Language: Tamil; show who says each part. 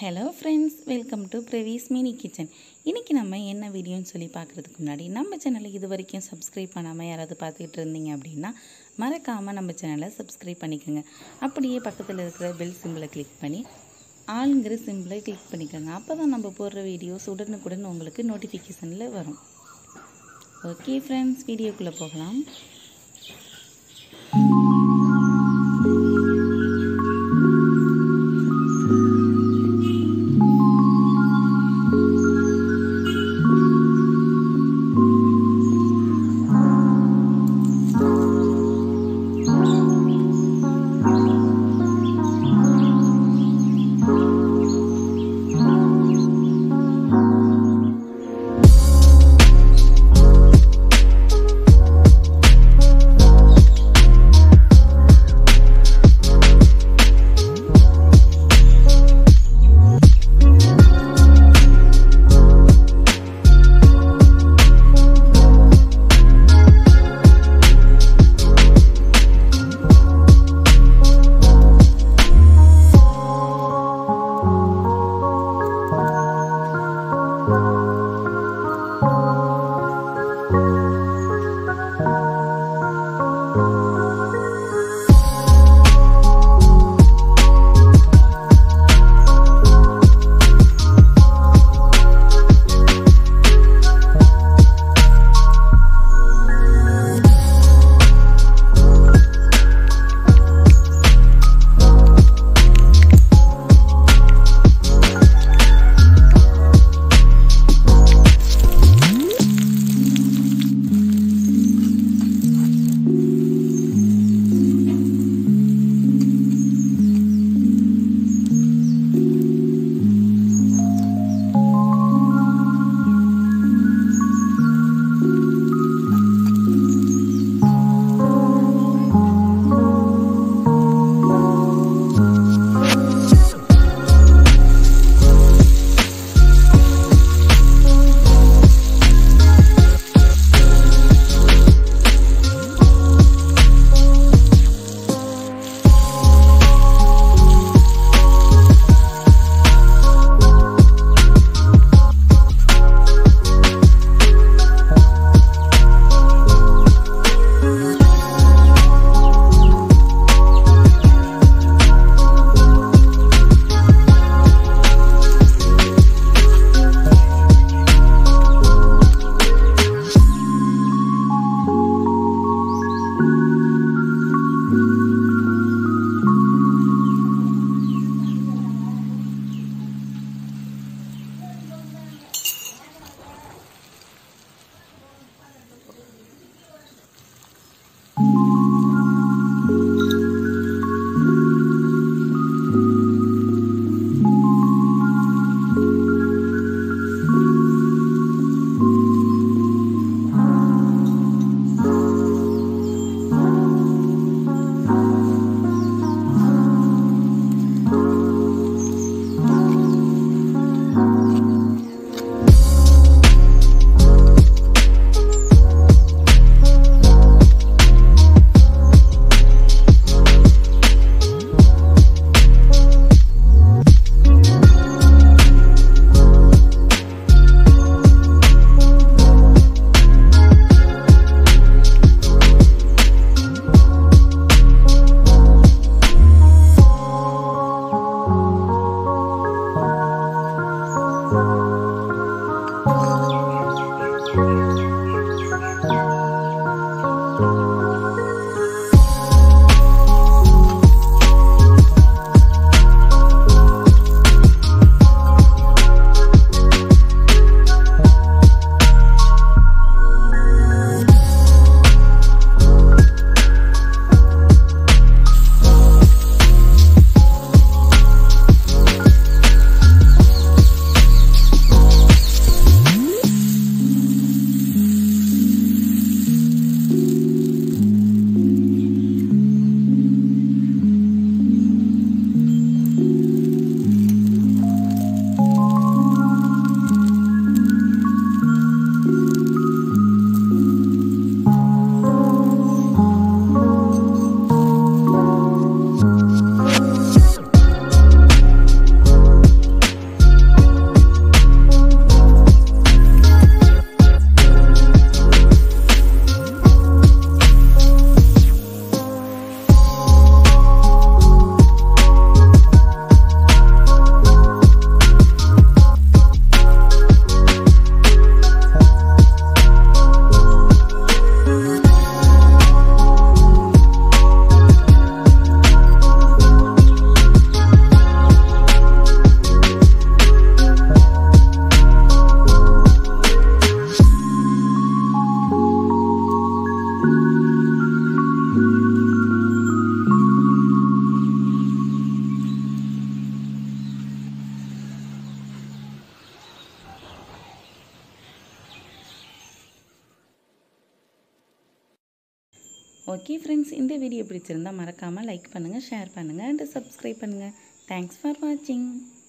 Speaker 1: hello friends welcome to Pravees mini kitchen இன்றைக்கி நம்ம என்ன வீடியோன்னு சொல்லி பார்க்குறதுக்கு முன்னாடி நம்ம சேனலை இது வரைக்கும் சப்ஸ்கிரைப் பண்ணாமல் யாராவது பார்த்துக்கிட்டு இருந்தீங்க அப்படின்னா மறக்காமல் நம்ம சேனலை சப்ஸ்கிரைப் பண்ணிக்கோங்க அப்படியே பக்கத்தில் இருக்கிற பெல் சிம்பிளை கிளிக் பண்ணி ஆளுங்கிற சிம்பிளை கிளிக் பண்ணிக்கோங்க அப்போ தான் நம்ம போடுற வீடியோஸ் உடனுக்குடன் உங்களுக்கு நோட்டிஃபிகேஷனில் வரும் ஓகே ஃப்ரெண்ட்ஸ் வீடியோக்குள்ளே போகலாம் ஓகே ஃப்ரெண்ட்ஸ் இந்த வீடியோ பிடிச்சிருந்தா மறக்காமல் லைக் பண்ணுங்கள் ஷேர் பண்ணுங்கள் அண்ட் சப்ஸ்கிரைப் பண்ணுங்கள் தேங்க்ஸ் ஃபார் வாட்சிங்